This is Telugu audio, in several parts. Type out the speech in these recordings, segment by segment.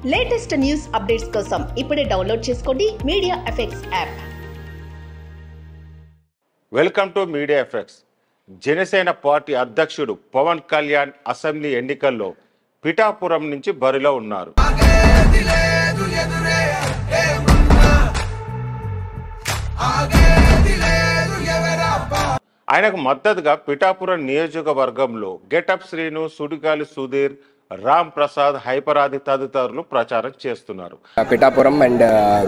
లేటెస్ట్ న్యూస్ అప్డేట్స్ కోసం ఇప్పుడే డౌన్లోడ్ చేసుకోండి media effects app welcome to media effects Janasena party అధ్యక్షుడు పవన్ కళ్యాణ్ అసెంబ్లీ ఎన్నికల్లో పిఠాపురం నుంచి బరిలో ఉన్నారు ఆయనకు మద్దతుగా పిఠాపురం నియోజకవర్గంలో గెటప్ శ్రీను సుడిగాలి సుధీర్ రామ్ ప్రసాద్ హైపరాది తదితరులు ప్రచారం చేస్తున్నారు పిఠాపురం అండ్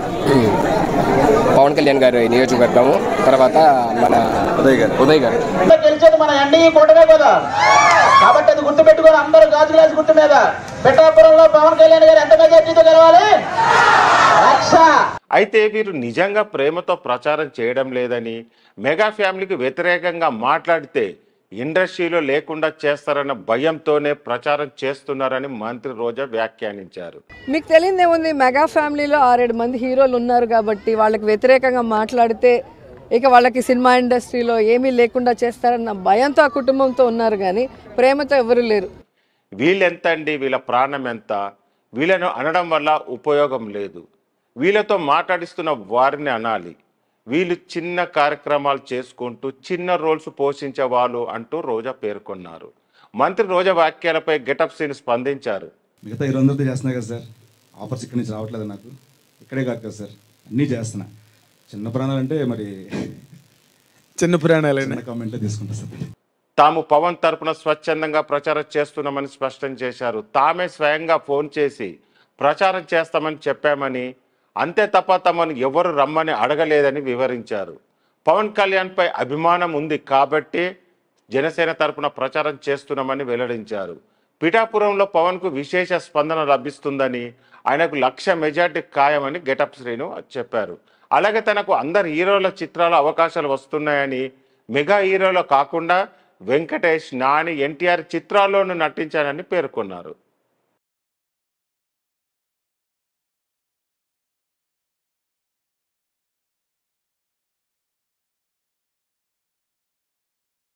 పవన్ కళ్యాణ్ గారి నియోజకవర్గము తర్వాత మన ఉదయ్ గారు ఉదయ్ గారు గెలిచేది మన ఎన్డీఏ కూటమే కదా కాబట్టి అది గుర్తు పెట్టుకొని అందరూ గాజు గ్లాస్ గుర్తు మీద పిఠాపురంలో పవన్ కళ్యాణ్ గారు ఎంత మెజార్టీతో గెలవాలి లక్ష అయితే వీరు నిజంగా ప్రేమతో ప్రచారం చేయడం లేదని మెగా ఫ్యామిలీకి వ్యతిరేకంగా మాట్లాడితే ఇండస్ట్రీలో లేకుండా చేస్తారన్న భయంతోనే ప్రచారం చేస్తున్నారని మంత్రి రోజా వ్యాఖ్యానించారు మీకు తెలియదు ఏముంది మెగా ఫ్యామిలీలో ఆరేడు మంది హీరోలు ఉన్నారు కాబట్టి వాళ్ళకి వ్యతిరేకంగా మాట్లాడితే ఇక వాళ్ళకి సినిమా ఇండస్ట్రీలో ఏమీ లేకుండా చేస్తారన్న భయంతో ఆ కుటుంబంతో ఉన్నారు కానీ ప్రేమతో ఎవరు లేరు వీళ్ళెంత అండి వీళ్ళ ప్రాణం ఎంత వీళ్ళను అనడం వల్ల ఉపయోగం లేదు వీళ్ళతో మాట్లాడిస్తున్న వారిని అనాలి వీళ్ళు చిన్న కార్యక్రమాలు చేసుకుంటూ చిన్న రోల్స్ పోషించే వాళ్ళు అంటూ రోజా పేర్కొన్నారు మంత్రి రోజా వ్యాఖ్యలపై గెటప్ సీన్ స్పందించారు మిగతా ఇరవై వందలతో చేస్తున్నా కదా సార్ ఆఫర్స్ ఇక్కడి నుంచి రావట్లేదు నాకు ఇక్కడే కాదు కదా సార్ అన్నీ చేస్తున్నా చిన్న ప్రాణాలు అంటే మరి చిన్న పురాణాలు చిన్న కామెంటే తీసుకుంటా సార్ తాము పవన్ తరపున స్వచ్ఛందంగా ప్రచారం చేస్తున్నామని స్పష్టం చేశారు తామే స్వయంగా ఫోన్ చేసి ప్రచారం చేస్తామని చెప్పామని అంతే తప్ప తమను ఎవరు రమ్మని అడగలేదని వివరించారు పవన్ కళ్యాణ్పై అభిమానం ఉంది కాబట్టి జనసేన తరపున ప్రచారం చేస్తున్నామని వెల్లడించారు పిఠాపురంలో పవన్కు విశేష స్పందన లభిస్తుందని ఆయనకు లక్ష మెజార్టీ ఖాయమని గెటప్ శ్రీను చెప్పారు అలాగే తనకు అందరు హీరోల చిత్రాల అవకాశాలు వస్తున్నాయని మెగా హీరోలో కాకుండా వెంకటేష్ నాని ఎన్టీఆర్ చిత్రాల్లోనూ నటించానని పేర్కొన్నారు